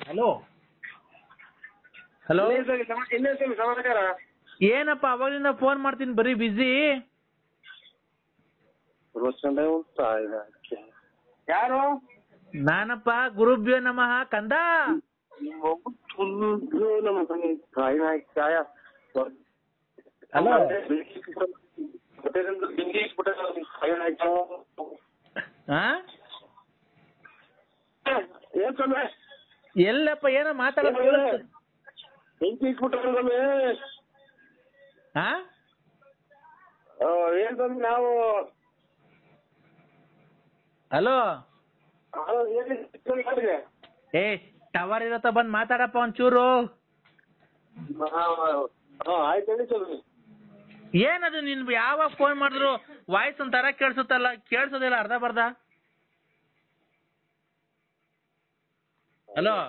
Hello hello ಇನ್ನೇನ್ ಸ್ವಾಮಿ ಸಮಾಚಾರ ಏನಪ್ಪ ಅವಾಗಲಿಂದ ಫೋನ್ ಮಾಡ್ತೀನಿ ಬರೀ ಬಿಸಿ ರೋಷನ್ಡೆ ಉಂಟಾ ಯಾರು ನಾನಪ್ಪ ಗುರುಭ್ಯೋ ನಮಃ ಕಂದ ನಮ್ಮ ಕಾಯಿನ ಕಾಯ ಹಲೋ ಬೆಂಕಿ ಇಟ್ಬಿಟ್ಟ ಕಾಯಿನ ಹಾ ಏನ್ ಸ್ವಾಮಿ ಎಲ್ಲಪ್ಪ ಏನೋ ಮಾತಾಡೋದು ಬೆಂಕಿ ಇಟ್ಬಿಟ್ಟ ಸ್ವಾಮಿ ಹಾ ಆ, ಏನ್ ಸ್ವಾಮಿ ನಾವು ಹಲೋ ಆ, ಏನ್ ಸ್ವಾಮಿ ಮಾಡಿದೆ? ಏ ಟವರ್ ಇರತ್ತ ಬಂದ್ ಮಾತಾಡಪ್ಪ ಒಂಚೂರು ಹಾ, ಹಾ, ಆಯ್ತು ಹೇಳಿ ಸ್ವಾಮಿ ಏನದು ನೀನ್ ಯಾವಾಗ ಫೋನ್ ಮಾಡಿದ್ರು ವಾಯ್ಸ್ ಒಂಥರ ಕೇಳಿಸುತ್ತಲ್ಲ ಕೇಳಿಸೋದಿಲ್ಲ ಅರ್ಧ ಬರ್ಧ ಹಲೋ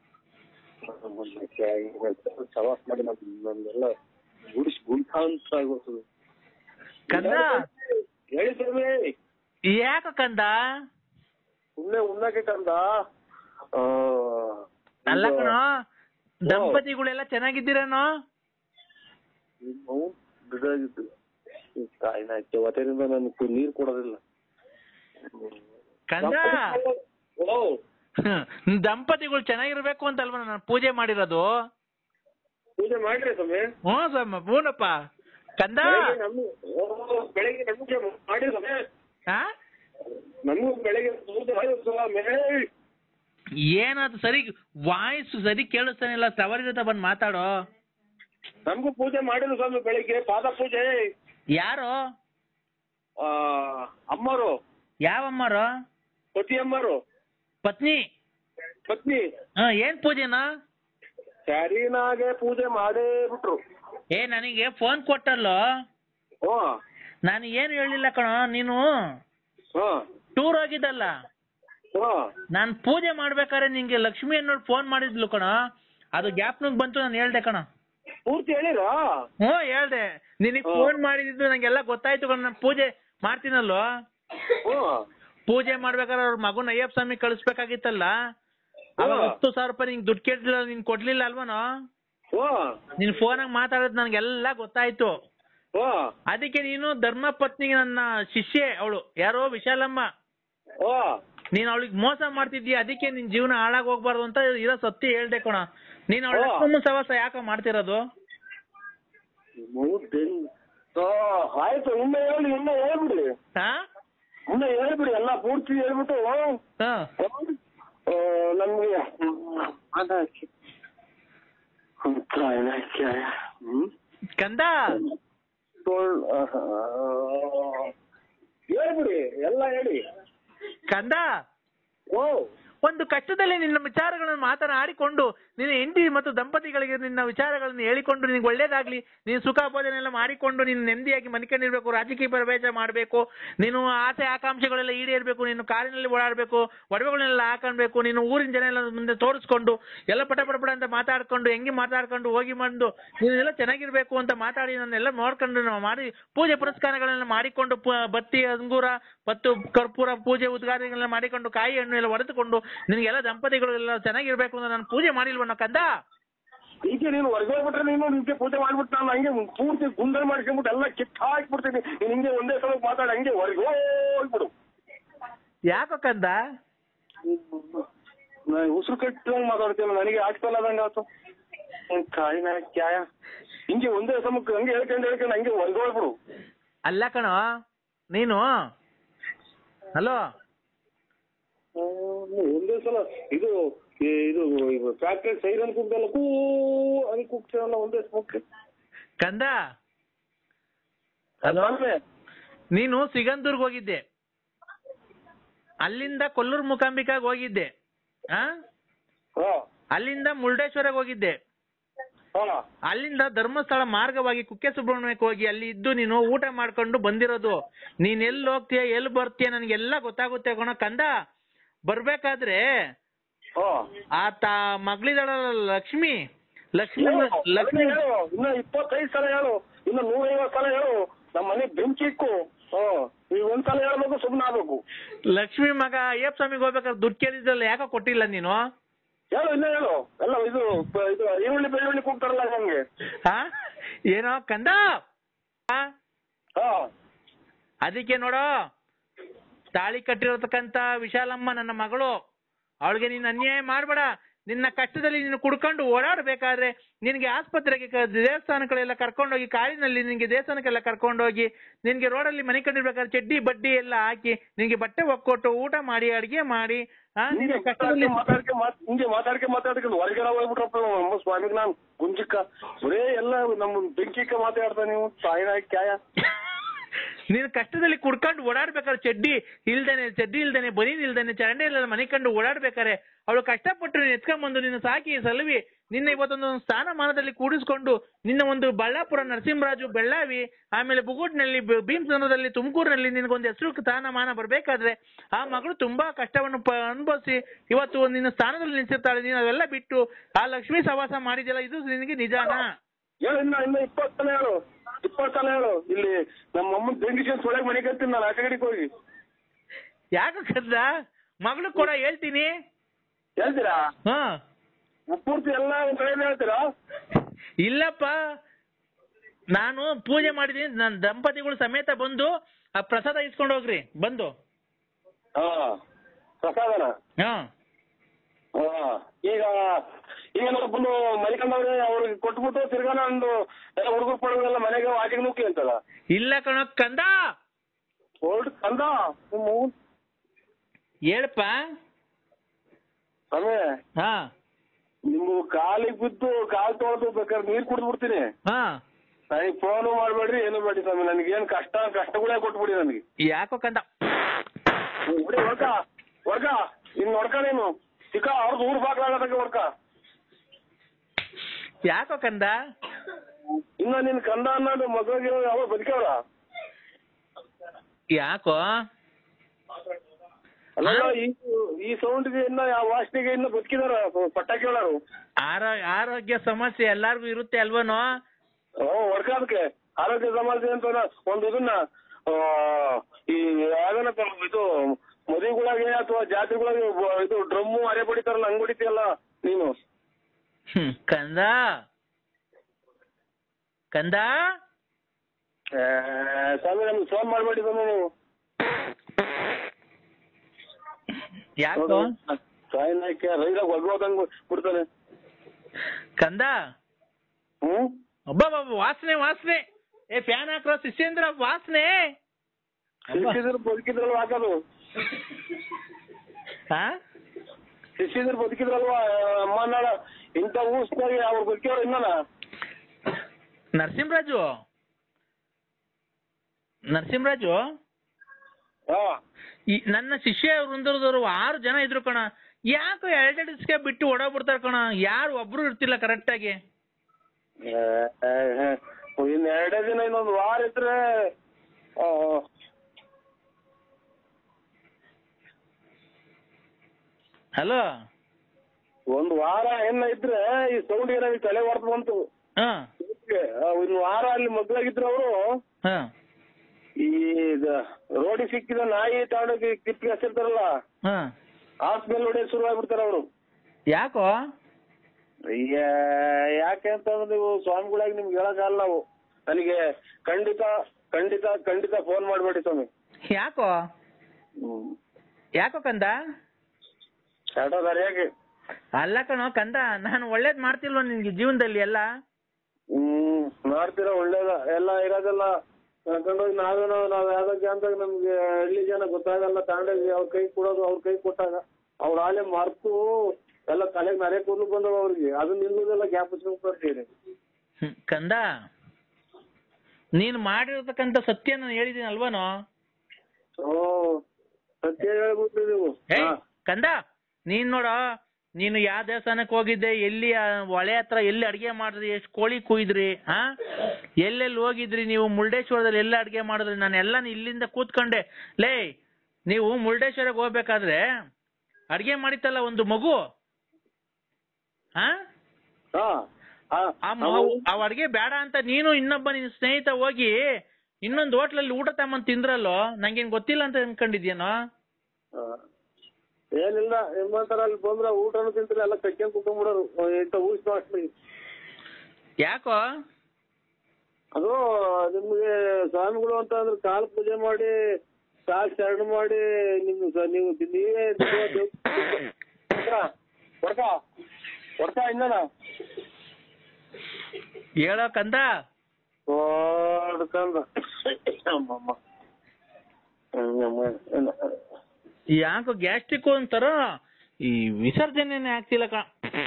ಸವಾಸ್ ಮಾಡಿ ನಮ್ ನಮ್ದೆಲ್ಲ ಗುಡಿಸ್ ಗುಂಠಾಂತ ಆಗೋಗ್ತದೆ ಕಂದ ಹೇಳಿ ಸ್ವಾಮಿ ಯಾಕ ಕಂದ ಸುಮ್ನೆ ಉಣ್ಣಕ್ಕೆ ಕಂದ ಆ, ಅಲ್ಲ ಇದು- ಕಣೋ ದಂಪತಿಗಳೆಲ್ಲ ಚೆನ್ನಾಗಿದ್ದೀರೇನೋ ಇದು ಬಿಡಾಗಿದ್ದು ಈ ತಾಯಿನ ಹೊಟ್ಟೆಯಿಂದ ನನಗೆ ನೀರು ಕೊಡೋದಿಲ್ಲ ಕಂದ ಓ ದಂಪತಿಗಳು ಚೆನ್ನಾಗಿರ್ಬೇಕು ಅಂತ ಅಲ್ವಾ ನಾನು ಪೂಜೆ ಮಾಡಿರೋದು ಪೂಜೆ ಮಾಡ್ರಿ ಸ್ವಾಮಿ ಹ್ಞೂ ಸಮ್ಮ ಹ್ಞೂನಪ್ಪ ಕಂದ ಬೆಳಗ್ಗೆ ನಮ್ಗೆ ಓ, ಬೆಳಗ್ಗೆ ನಮ್ಗೆ ಮಾಡಿ ಸ್ವಾಮಿ ಹಾ ನಮಗೂ ಬೆಳಗ್ಗೆ ಪೂಜೆ ಮಾಡಿ ಸ್ವಾಮಿ ಏನದು ಸರಿ ವಾಯ್ಸ್ ಸರಿ ಕೇಳಿಸ್ತಾನಿಲ್ಲ ಟವರ್ ಜೊತೆ ಬಂದು ಮಾತಾಡೋ ನಮಗೂ ಪೂಜೆ ಮಾಡಿದ್ರು ಸ್ವಾಮಿ ಬೆಳಿಗ್ಗೆ ಪಾದ ಪೂಜೆ ಯಾರು ಆ, ಅಮ್ಮರು ಯಾವಮ್ಮರು ಪತಿ ಅಮ್ಮರು ಪತ್ನಿ ಪತ್ನಿ ಹಾ ಏನ್ ಪೂಜೆನಾ ಸ್ಯಾರಿನಾಗೆ ಪೂಜೆ ಮಾಡೇ ಬಿಟ್ರು ಏ ನನಗೆ ಫೋನ್ ಕೊಟ್ಟಲ್ಲೋ ಹ್ಞೂ ನಾನು ಏನು ಹೇಳಿಲ್ಲ ಕಣೋ ನೀನು ಹ್ಞೂ ಟೂರ್ ಹೋಗಿದ್ದಲ್ಲ ಹ್ಞೂ ನಾನು ಪೂಜೆ ಮಾಡ್ಬೇಕಾದ್ರೆ ನಿಂಗೆ ಲಕ್ಷ್ಮಿ ಅನ್ನೋಳು ಫೋನ್ ಮಾಡಿದ್ಲು ಕಣೋ ಅದು ಗ್ಯಾಪ್ನಾಗ ಬಂತು ನಾನು ಹೇಳ್ದೆ ಕಣೋ ಪೂರ್ತಿ ಹೇಳಿರಾ ಹ್ಞೂ ಹೇಳ್ದೆ ನಿನಗೆ ಹ್ಮ್. ಫೋನ್ ಮಾಡಿದ್ದು ನಂಗೆಲ್ಲ ಗೊತ್ತಾಯ್ತು ಕಣ ನಾನು ಪೂಜೆ ಮಾಡ್ತೀನಲ್ಲೋ ಹ್ಞೂ ಪೂಜೆ ಮಾಡ್ಬೇಕಾದ್ರೆ ಅವ್ರ ಮಗುನ ಅಯ್ಯಪ್ಪ ಸ್ವಾಮಿ ಕಳಿಸ್ಬೇಕಾಗಿತ್ತಲ್ಲ ಅವಾಗ ಹ್ಮ್. ಹತ್ತು ಸಾವಿರ ರೂಪಾಯಿ ನಿಂಗೆ ದುಡ್ಡು ಕೇಳಿಲ್ಲ ನೀನ್ ಕೊಡ್ಲಿಲ್ಲ ಅಲ್ವನೋ ಹ್ಞೂ ನಿನ್ ಫೋನಾಗ ಮಾತಾಡೋದು ನನಗೆಲ್ಲ ಗೊತ್ತಾಯ್ತು ಹ್ಞೂ ಅದಕ್ಕೆ ನೀನು ಧರ್ಮ ಪತ್ನಿಗೆ ನನ್ನ ಶಿಷ್ಯೆ ಅವಳು ಯಾರೋ ವಿಶಾಲಮ್ಮ ಹ್ಞೂ ನೀನ್ ಅವಳಿಗೆ ಮೋಸ ಮಾಡ್ತಿದ್ದೀಯ ಅದಕ್ಕೆ ನಿನ್ ಜೀವನ ಹಾಳಾಗ್ ಹೋಗ್ಬಾರ್ದು ಅಂತ ಇರೋ ಸತ್ಯ ಹೇಳ್ದೆ ಕಣ ನೀನ್ ಅವಳ ಓ. ಲಕ್ಷ್ಮಮ್ಮ ಸವಾಸ ಯಾಕ ಮಾಡ್ತಿರೋದು ಮೂರ್ತಿನ್ ಆಯ್ತು ಇನ್ನ ಹೇಳಿ ಇನ್ನ ಹೇಳ್ಬಿಡಿ ಹಾ ಇನ್ನ ಹೇಳ್ಬಿಡಿ ಎಲ್ಲ ಪೂರ್ತಿ ಹೇಳ್ಬಿಟ್ಟು ಹಾ ಆ, ನಮ್ಗೆ ಅದಕ್ಕೆ ಹ್ಮ್ ಕಂದ ತೋಳ್- ಆಹಾ. ಹೇಳ್ಬಿಡಿ ಎಲ್ಲ ಹೇಳಿ ಕಂದ ಓ ಒಂದು ಕಷ್ಟದಲ್ಲಿ ನಿನ್ನ ವಿಚಾರಗಳನ್ನು ಮಾತನಾಡಿಕೊಂಡು ನಿನ್ನ ಹೆಂಡತಿ ಮತ್ತು ದಂಪತಿಗಳಿಗೆ ನಿನ್ನ ವಿಚಾರಗಳನ್ನು ಹೇಳಿಕೊಂಡು ನಿನಗೆ ಒಳ್ಳೇದಾಗ್ಲಿ ನೀನು ಸುಖ ಭೋಜನ ಎಲ್ಲ ಮಾಡಿಕೊಂಡು ನೀನು ನೆಮ್ಮದಿಯಾಗಿ ಮನ್ಕೊಂಡಿರ್ಬೇಕು ರಾಜಕೀಯ ಪ್ರವೇಶ ಮಾಡಬೇಕು ನೀನು ಆಸೆ ಆಕಾಂಕ್ಷೆಗಳೆಲ್ಲ ಈಡೇರಬೇಕು ನೀನು ಕಾರಿನಲ್ಲಿ ಓಡಾಡಬೇಕು ಒಡವೆಗಳನ್ನೆಲ್ಲ ಹಾಕೊಳ್ಬೇಕು ನೀನು ಊರಿನ ಜನ ಎಲ್ಲ ಮುಂದೆ ತೋರಿಸ್ಕೊಂಡು ಎಲ್ಲ ಪಟ ಪಟ ಪಟ ಅಂತ ಮಾತಾಡ್ಕೊಂಡು ಹೆಂಗೆ ಮಾತಾಡ್ಕೊಂಡು ಹೋಗಿ ಬಂದು ನೀನೆಲ್ಲ ಚೆನ್ನಾಗಿರ್ಬೇಕು ಅಂತ ಮಾತಾಡಿ ನನ್ನೆಲ್ಲ ನೋಡ್ಕೊಂಡು ನಾವು ಮಾಡಿ ಪೂಜೆ ಪುರಸ್ಕಾರಗಳನ್ನ ಮಾಡಿಕೊಂಡು ಪ- ಬತ್ತಿ ಅಂಗೂರ ಮತ್ತು ಕರ್ಪೂರ ಪೂಜೆ ಉದ್ಘಾಟನೆಗಳನ್ನ ಮಾಡಿಕೊಂಡು ಕಾಯಿ ಹಣ್ಣು ಎಲ್ಲ ಹೊಡೆದುಕೊಂಡು ನಿನಗೆಲ್ಲ ದಂಪತಿಗಳು ಎಲ್ಲ ಚೆನ್ನಾಗಿರ್ಬೇಕು ಅಂತ ನಾನು ಪೂಜೆ ಮಾಡಿಲ್ವನ ಕಂದ ಈಗ ನೀನು ಹೊರಗೆ ಹೋಗ್ಬಿಟ್ರೆ ನೀನು ನಿಂಗೆ ಪೂಜೆ ಮಾಡ್ಬಿಟ್ಟು ನಾನು ಹಂಗೆ ಪೂರ್ತಿ ಗುಂಡಲ್ ಮಾಡ್ಕೊಂಡ್ಬಿಟ್ಟು ಎಲ್ಲ ಕಿತ್ತು ಹಾಕ್ಬಿಡ್ತೀನಿ ನೀನು ಹಿಂಗೆ ಒಂದೇ ಸಲ ಮಾತಾಡಿ ಹಂಗೆ ಹೊರಗೆ ಹೋಗ್ಬಿಡು ಯಾಕೋ ಕಂದ ನಾನು ಉಸಿರು ಕಟ್ಟಂಗ್ ಮಾತಾಡ್ತೇನೆ ನನಗೆ ಆಗ್ತಲ್ಲ ಅದಂಗ ಆತು ಕಾಯಿನ ಕ್ಯಾಯ ಹಿಂಗೆ ಒಂದೇ ಸಮಕ್ಕೆ ಹಂಗೆ ಹೇಳ್ಕೊಂಡು ಹೇಳ್ಕೊಂಡು ಹಂಗೆ ಹೊರಗೆ ಹೋಗ್ಬಿಡು ಅಲ್ಲ ಕಣೋ ನೀನು ಹಲೋ ಹ್ಮ್, ಒಂದೇ ಸಲ ಇದು ಈ ಇದು ಫ್ಯಾಕ್ಟ್ರಿ ಸೈರನ್ ಕೂಗ್ದಲ್ಲ ಕೂ ಹಂಗೆ ಕೂಗ್ತೇವಲ್ಲ ಒಂದೇ ಸಮಕ್ಕೆ ಕಂದ ಹಲೋ ಅಲ್ವೇ? ನೀನು ಸಿಗಂದೂರ್ಗ್ ಹೋಗಿದ್ದೆ ಅಲ್ಲಿಂದ ಕೊಲ್ಲೂರು ಮುಕಾಂಬಿಕಾಗ್ ಹೋಗಿದ್ದೆ ಆ ಹಾ ಅಲ್ಲಿಂದ ಮುರುಡೇಶ್ವರಕ್ಕೆ ಹೋಗಿದ್ದೆ ಹಾ ಅಲ್ಲಿಂದ ಧರ್ಮಸ್ಥಳ ಮಾರ್ಗವಾಗಿ ಕುಕ್ಕೆ ಸುಬ್ರಹ್ಮಣ್ಯಕ್ಕೆ ಹೋಗಿ ಅಲ್ಲಿ ಇದ್ದು ನೀನು ಊಟ ಮಾಡ್ಕೊಂಡು ಬಂದಿರೋದು ನೀನ್ ಎಲ್ಲಿ ಹೋಗ್ತೀಯ ಎಲ್ಲಿ ಬರ್ತೀಯ ನನಗೆಲ್ಲ ಗೊತ್ತಾಗುತ್ತೆ ಕಣೋ ಕಂದ ಬರ್ಬೇಕಾದ್ರೆ ಹಾ ಆ ತಾ ಮಗಳಿದಾಳಲ್ಲ ಲಕ್ಷ್ಮಿ ಲಕ್ಷ್ಮಿ ಹೇಳು, ಲಕ್ಷ್ಮಿ ಅದನ್ನೇ ಹೇಳು ಇನ್ನ ಇಪ್ಪತ್ತೈದು ಸಲ ಹೇಳು ಇನ್ನ ನೂರೈವತ್ತು ಸಲ ಹೇಳು ನಮ್ಮ ಮನೆ ಬೆಂಕಿ ಇಕ್ಕು ಹ್ಮ್ ಈಗ ಒಂದ್ ಸಲ ಹೇಳ್ಬೇಕು ಸುಮ್ಮನೆ ಆಗ್ಬೇಕು ಲಕ್ಷ್ಮಿ ಮಗ ಅಯ್ಯಪ್ಪ ಸ್ವಾಮಿಗೆ ಹೋಗ್ಬೇಕಾದ್ರೆ ದುಡ್ಡು ಕೇಳಿದ್ರಲ್ಲ ಯಾಕೋ ಕೊಟ್ಟಿಲ್ಲ ನೀನು ಹೇಳು ಇನ್ನ ಹೇಳು ಎಲ್ಲ ಇದು ಪ- ಇದು ಈರುಳ್ಳಿ ಬೆಳ್ಳುಳ್ಳಿ ಕೂಗ್ತಾರಲ್ಲ ನಮ್ಗೆ ಹಾ ಏನೋ ಕಂದ ಆ? ಹಾ ಅದಕ್ಕೆ ನೋಡೋ ತಾಳಿ ಕಟ್ಟಿರತಕ್ಕಂತ ವಿಶಾಲಮ್ಮ ನನ್ನ ಮಗಳು ಅವಳಿಗೆ ನೀನು ಅನ್ಯಾಯ ಮಾಡಬೇಡ ನಿನ್ನ ಕಷ್ಟದಲ್ಲಿ ನೀನು ಕುಡ್ಕೊಂಡು ಓಡಾಡಬೇಕಾದ್ರೆ ನಿನಗೆ ಆಸ್ಪತ್ರೆಗೆ ಕ- ದೇವಸ್ಥಾನಗಳೆಲ್ಲ ಕರ್ಕೊಂಡೋಗಿ ಕಾರಿನಲ್ಲಿ ನಿನಗೆ ದೇವಸ್ಥಾನಕ್ಕೆಲ್ಲ ಕರ್ಕೊಂಡೋಗಿ ನಿನಗೆ ರೋಡಲ್ಲಿ ಮನೆ ಕಂಡಿರ್ಬೇಕಾದ್ರೆ ಚಡ್ಡಿ ಬಡ್ಡಿ ಎಲ್ಲ ಹಾಕಿ ನಿನಗೆ ಬಟ್ಟೆ ಒಕ್ಕೊಟ್ಟು ಊಟ ಮಾಡಿ ಅಡಿಗೆ ಮಾಡಿ ಆ ನಿನ್ನ ಹಿಂಗೆ ಕಷ್ಟದಲ್ಲಿ ಮಾತಾಡ್ಕೆ ಮಾತ್ ಹಿಂಗೆ ಮಾತಾಡ್ಕೆ ಮಾತಾಡ್ಕೊಂಡು ಹೊರಗಡೆ ಹೋಗ್ಬಿಟ್ರಪ್ಪ ನಮ್ಮ ಸ್ವಾಮಿಗೆ ನಾನು ಗುಂಜಿಕ್ಕ ಬರೇ ಎಲ್ಲ ನಮ್ಮ ಬೆಂಕಿಕ್ಕ ಮಾತಾಡ್ತಾ ನೀವು ಸಾಯಿನ ಕ್ಯಾಯ ನೀನು ಕಷ್ಟದಲ್ಲಿ ಕುಡ್ಕೊಂಡು ಓಡಾಡ್ಬೇಕಾದ್ರೆ ಚಡ್ಡಿ ಇಲ್ದೇನೆ ಚಡ್ಡಿ ಇಲ್ದೇನೆ ಬನೀನ್ ಇಲ್ದೇನೆ ಚರಂಡಿ ಇಲ್ದೇನೆ ಮನೆ ಕಂಡು ಓಡಾಡ್ಬೇಕಾರೆ ಅವಳು ಕಷ್ಟಪಟ್ಟು ನೀನು ಎತ್ಕೊಂಡ್ಬಂದು ನಿನ್ನ ಸಾಕಿ ಸಲವಿ ನಿನ್ನ ಇವತ್ತೊಂದು ಸ್ಥಾನಮಾನದಲ್ಲಿ ಕೂಡಿಸ್ಕೊಂಡು ನಿನ್ನ ಒಂದು ಬಳ್ಳಾಪುರ ನರಸಿಂಹರಾಜು ಬೆಳ್ಳಾವಿ ಆಮೇಲೆ ಬುಗುಡ್ನಲ್ಲಿ ಭೀಮಸಂದ್ರದಲ್ಲಿ ತುಮಕೂರಿನಲ್ಲಿ ನಿನಗೊಂದು ಹೆಸರು ಸ್ಥಾನಮಾನ ಬರಬೇಕಾದ್ರೆ ಆ ಮಗಳು ತುಂಬಾ ಕಷ್ಟವನ್ನು ಪ ಅನುಭವಿಸಿ ಇವತ್ತು ನಿನ್ನ ಸ್ಥಾನದಲ್ಲಿ ನಿಲ್ಸಿರ್ತಾಳೆ ನೀನು ಅವೆಲ್ಲ ಬಿಟ್ಟು ಆ ಲಕ್ಷ್ಮೀ ಸವಾಸ ಮಾಡಿದ್ಯಲ್ಲ ಇದು ನಿನಗೆ ನಿಜಾನಾ ಹೇಳು ಇನ್ನ ಇನ್ನ ಇಪ್ಪತ್ತು ಸಲ ಹೇಳು ಇಪ್ಪತ್ತು ಸಲ ಹೇಳು ಇಲ್ಲಿ ನಮ್ಮ ಅಮ್ಮನ ಬೆಂಕಿ ಸೊಳಗೆ ಮನೆ ಕತ್ತೀನಿ ನಾನು ಆಚೆ ಕಡೆಗೆ ಹೋಗಿ ಯಾಕೆ ಕರ್ದ ಮಗಳು ಕೂಡ ಹೇಳ್ತೀನಿ ಹೇಳ್ತೀರಾ ಹಾ ಪೂರ್ತಿ ಎಲ್ಲ ಒಂದ್ ಕಡೆ ಹೇಳ್ತೀರಾ ಇಲ್ಲಪ್ಪ ನಾನು ಪೂಜೆ ಮಾಡಿದೀನಿ ನನ್ನ ದಂಪತಿಗಳು ಸಮೇತ ಬಂದು ಆ ಪ್ರಸಾದ ಇಸ್ಕೊಂಡು ಹೋಗ್ರಿ ಬಂದು ಹಾ ಪ್ರಸಾದನ ಹಾ ಹಾ ಈಗ ಈಗ ಏನಾದ್ರು ಬಂದು ಮಲಿಕೊಂಡವ್ರೆ ಅವ್ರಿಗೆ ಕೊಟ್ಬಿಟ್ಟು ತಿರ್ಗಾ ನಂದು ಎಲ್ಲ ಹುಡುಗರು ಪಡುಗರೆಲ್ಲ ಮನೆಗೆ ಆಚೆಗೆ ನುಗ್ಗಿ ಅಂತಲ್ಲ ಇಲ್ಲ ಕಣೋ ಕಂದ ಹೊರಟು ತಂದ ನಿಮ್ಮ ಹೇಳಪ್ಪ ಸ್ವಾಮಿ ಹಾ ನಿಮ್ಗೆ ಕಾಲಿಗೆ ಬಿದ್ದು ಕಾಲ್ ತೊಳೆದು ಬೇಕಾದ್ರೆ ನೀರ್ ಕುಡ್ದು ಬಿಡ್ತೀನಿ ಹಾ ನನಗೆ ಫೋನು ಮಾಡ್ಬೇಡ್ರಿ ಏನು ಬೇಡಿ ಸ್ವಾಮಿ ನನಗೆ ಏನ್ ಕಷ್ಟ ಕಷ್ಟಗಳೇ ಕೊಟ್ಬಿಡಿ ನನಗೆ ಯಾಕೋ ಕಂದ ಬಿಡಿ ಹೊಡ್ಕ ಹೊಡ್ಕ ಇನ್ ನೋಡ್ಕ ನೀನು ಚಿಕ್ಕ ಅವ್ರದ್ದು ಊರ್ ಬಾಗ್ಲಾಗದಾಗ ಹೊಡ್ಕ ಯಾಕೋ ಕಂದ ಇನ್ನ ನಿನ್ ಕಂದ ಅನ್ನೋದು ಮಗಳಿಗೆ ಅವ್ರು ಬದುಕವ್ರ ಯಾಕೋ ಅಲ್ಲ ಈ ಈ ಸೌಂಡ್ಗೆ ಇನ್ನ ಯಾವ ವಾಸನೆಗೆ ಇನ್ನ ಬದುಕಿದಾರ ಪಟಾಕಿ ಹೇಳೋರು ಆರೋ ಆರೋಗ್ಯ ಸಮಸ್ಯೆ ಎಲ್ಲಾರ್ಗು ಇರುತ್ತೆ ಅಲ್ವನೋ ಹ್ಞೂ ಹೊಡ್ಕ ಅದಕ್ಕೆ ಆರೋಗ್ಯ ಸಮಸ್ಯೆ ಅಂತ ಒಂದು ಇದನ್ನ ಆ, ಈ ಯಾವ್ದನಪ್ಪ ಇದು ಮದುವೆಗಳಾಗೆ ಅಥವಾ ಜಾತ್ರೆಗಳಾಗೆ ಬ- ಇದು ಡ್ರಮ್ಮು ಅರೆ ಬಡಿತಾರಲ್ಲ ಹಂಗ್ ಹೊಡಿತೀಯಲ್ಲ ನೀನು ಹ್ಮ್ ಕಂದ ಕಂದ ಏ, ಸ್ವಾಮಿ ನಮ್ಗೆ ಫೋನ್ ಮಾಡ್ಬೇಡಿ ಸ್ವಾಮಿ ನೀವು ಯಾಕೋ ಸಾಯಿನಾಯ್ಕೆ ರೈಲಾಗ ಒಗ್ಗೋದಂಗ್ ಬಿಡ್ತಾನೆ ಕಂದ ಹ್ಮ್ ಅಬ್ಬಾ ವಾಸನೆ ವಾಸನೆ ಏ ಫ್ಯಾನ್ ಹಾಕ್ರೋ ಶಿಷ್ಯೇಂದ್ರ ವಾಸನೆ ಶಿಷ್ಯದ್ರು ಬದುಕಿದ್ರಲ್ವ ಹಾಕೋದು ಹಾ ಶಿಷ್ಯದ್ರು ಬದುಕಿದ್ರಲ್ವಾ ಅಮ್ಮ ನಾಡ ಇಂಥ ಊಸ್ನಾಗೆ ಅವ್ರು ಬದುಕಿಯವ್ರು ಇನ್ನನ ನರಸಿಂಹರಾಜು ನರಸಿಂಹರಾಜು ಹಾ ಈ ನನ್ನ ಶಿಷ್ಯ ವೃಂದದವರು ಆರು ಜನ ಇದ್ರು ಕಣ ಯಾಕೋ ಎರಡೆರಡು ದಿವಸಕ್ಕೆ ಬಿಟ್ಟು ಓಡೋಗ್ಬಿಡ್ತಾರ ಕಣ ಯಾರು ಒಬ್ರು ಇರ್ತಿಲ್ಲ ಕರೆಕ್ಟ್ ಆಗಿ ಏ, ಏ, ಏ, ಇನ್ ಎರಡೇ ದಿನ ಇನ್ನೊಂದು ವಾರ ಇದ್ರೆ ಆ, ಹಲೋ ಒಂದ್ ವಾರ ಏನ ಇದ್ರೆ ಈ ಸೌಂಡ್ ನನಗೆ ತಲೆ ಹೊಡೆದು ಬಂತು ಹಾ ಇನ್ ವಾರ ಅಲ್ಲಿ ಮಗ್ಳಾಗಿದ್ರು ಅವರು ಹಾ ಈ ರೋಡಿಗೆ ಸಿಕ್ಕಿದ ನಾಯಿ ತಗೊಂಡೋಗಿ ಕಿಪ್ಪಿಗೆ ಹಸಿರ್ತಾರಲ್ಲ ಹಾ ಹಾಸ್ಪಿಟಲ್ ಹೊಡೆಯೋದು ಶುರು ಆಗ್ಬಿಡ್ತಾರ ಅವರು ಯಾಕೋ ಅಯ್ಯ ಯಾಕೆ ಅಂತಂದ್ರೆ ನೀವು ಸ್ವಾಮಿಗಳಾಗಿ ನಿಮ್ಗೆ ಹೇಳಕ್ಕಾಗಲ್ಲ ನಾವು ನನಗೆ ಖಂಡಿತ ಖಂಡಿತ ಖಂಡಿತ ಫೋನ್ ಮಾಡಬೇಡಿ ಸ್ವಾಮಿ ಯಾಕೋ ಹ್ಮ್ ಯಾಕೋ ಕಂದ ಯಾಕೆ ಅಲ್ಲ ಕಣೋ ಕಂದ ನಾನು ಒಳ್ಳೇದ್ ಮಾಡ್ತಿಲ್ವ ನಿನ್ಗೆ ಜೀವನದಲ್ಲಿ ಎಲ್ಲ ಹ್ಮ್ ಮಾಡ್ತೀರಾ ಒಳ್ಳೇದ ಎಲ್ಲ ಇರೋದೆಲ್ಲ ಕರ್ಕೊಂಡೋಗಿ ನಾವೇನೋ ನಾವ್ ಯಾವ್ದಕ್ಕೆ ಅಂತ ನಮ್ಗೆ ಹಳ್ಳಿ ಜನ ಗೊತ್ತಾಗಲ್ಲ ತಗೊಂಡೋಗಿ ಅವ್ರ ಕೈ ಕೊಡೋದು ಅವ್ರ ಕೈ ಕೊಟ್ಟಾಗ ಅವ್ರ ಆಲೆ ಮರ್ತು ಎಲ್ಲ ತಲೆಗೆ ನರೆ ಕೂದಲು ಬಂದವ ಅವ್ರಿಗೆ ಅದು ನಿಲ್ಲುದೆಲ್ಲ ಗ್ಯಾಪ್ ಬರ್ತೀರಿ ಹ್ಮ್, ಕಂದ ನೀನು ಮಾಡಿರತಕ್ಕಂತ ಸತ್ಯ ನಾನು ಹೇಳಿದ್ದೀನಿ ಅಲ್ವನೋ ಓ ಸತ್ಯ ಹೇಳ್ಬಿಟ್ರಿ ನೀವು ಏಯ್ ಹಾ. ಕಂದ ನೀನ್ ನೋಡ ನೀನು ಯಾವ ದೇವಸ್ಥಾನಕ್ಕೆ ಹೋಗಿದ್ದೆ ಎಲ್ಲಿ ಆ ಹೊಳೆ ಹತ್ರ ಎಲ್ಲಿ ಅಡಿಗೆ ಮಾಡಿದ್ರಿ ಎಷ್ಟು ಕೋಳಿ ಕುಯ್ದ್ರಿ ಹಾ ಎಲ್ಲೆಲ್ಲಿ ಹೋಗಿದ್ರಿ ನೀವು ಮುರುಡೇಶ್ವರದಲ್ಲಿ ಎಲ್ಲ ಅಡಿಗೆ ಮಾಡಿದ್ರಿ ನಾನು ಎಲ್ಲ ಇಲ್ಲಿಂದ ಕೂತ್ಕೊಂಡೆ ಲೇ ನೀವು ಮುರುಡೇಶ್ವರಕ್ಕೆ ಹೋಗ್ಬೇಕಾದ್ರೆ ಅಡಿಗೆ ಮಾಡಿತ್ತಲ್ಲ ಒಂದು ಮಗು ಹಾ ಹಾ ಹಾ. ಆ ಮ- ಆ ಅಡಿಗೆ ಬೇಡ ಅಂತ ನೀನು ಇನ್ನೊಬ್ಬ ನಿನ್ನ ಸ್ನೇಹಿತ ಹೋಗಿ ಇನ್ನೊಂದು ಹೋಟ್ಲಲ್ಲಿ ಊಟ ತಗೊಂಡ್ ತಿಂದ್ರಲ್ಲೋ ನಂಗೇನ್ ಗೊತ್ತಿಲ್ಲ ಅಂತ ಅನ್ಕೊಂಡಿದ್ಯೇನೋ ಹಾ. ಏನಿಲ್ಲ ನಿಮ್ಮಂತರ ಅಲ್ಲಿ ಬಂದ್ರ ಊಟನು ತಿಂತಿಲ್ಲ ಎಲ್ಲ ಕಟ್ಕೊಂಡ್ ಕುತ್ಕೊಂಡ್ಬಿಡೋರು ಇಂಥ ಊಸ್ ಮಾಡಿ ಯಾಕೋ ಅದು ನಿಮ್ಗೆ ಸ್ವಾಮಿಗಳು ಅಂತ ಅಂದ್ರೆ ಕಾಲ್ ಪೂಜೆ ಮಾಡಿ ಕಾಲ್ ಶರಣ ಮಾಡಿ ನಿಮ್ ಸ- ನೀವು ನೀವೇ ಹೊಡ್ಕ ಹೊಡ್ಕ ಇನ್ನನ ಹೇಳೋ ಕಂದ ಹೊಡ್ಕಂದ ಅಮ್ಮಮ್ಮ ಹ್ಮ್, ಅಮ್ಮ. ಯಾಕೋ ಗ್ಯಾಸ್ಟ್ರಿಕ್ ಅಂತಾರ ಈ ವಿಸರ್ಜನೆನೇ ಆಗ್ತಿಲ್ಲ ಕ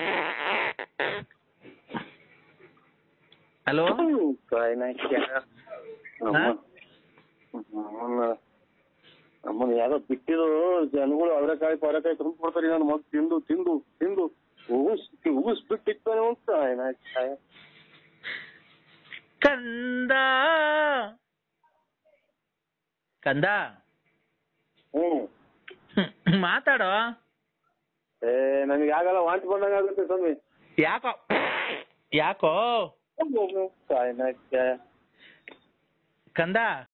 ಹಲೋ ಕಾಯ್ನಾಕ್ಯ. ಅಮ್ಮ. ಅಮ್ಮನ್ನ ಅಮ್ಮನ ಯಾರೋ ಬಿಟ್ಟಿದ್ರು ಜನಗಳು ಅವರೆಕಾಯಿ ಪವರೆಕಾಯಿ ತಂದು ಕೊಡ್ತಾರೆ ನನ್ನ ಮಗ್ ತಿಂದು ತಿಂದು ತಿಂದು ಉಗುಸ್ ಉಗುಸ್ ಬಿಟ್ಟಿರ್ತಾನೆ ಅಂತ ಏನಾಯ್ತು ಕಂದ ಕಂದ ಹ್ಮ್ ಹ್ಮ್, ಮಾತಾಡೋ ಏ ನನಗೆ ಆಗಲ್ಲ ವಾಂತಿ ಬಂದಂಗ ಆಗುತ್ತೆ ಸ್ವಾಮಿ ಯಾಕೋ ಯಾಕೋ ಕಾಯ್ನಾಕ್ಯ. ಕಂದ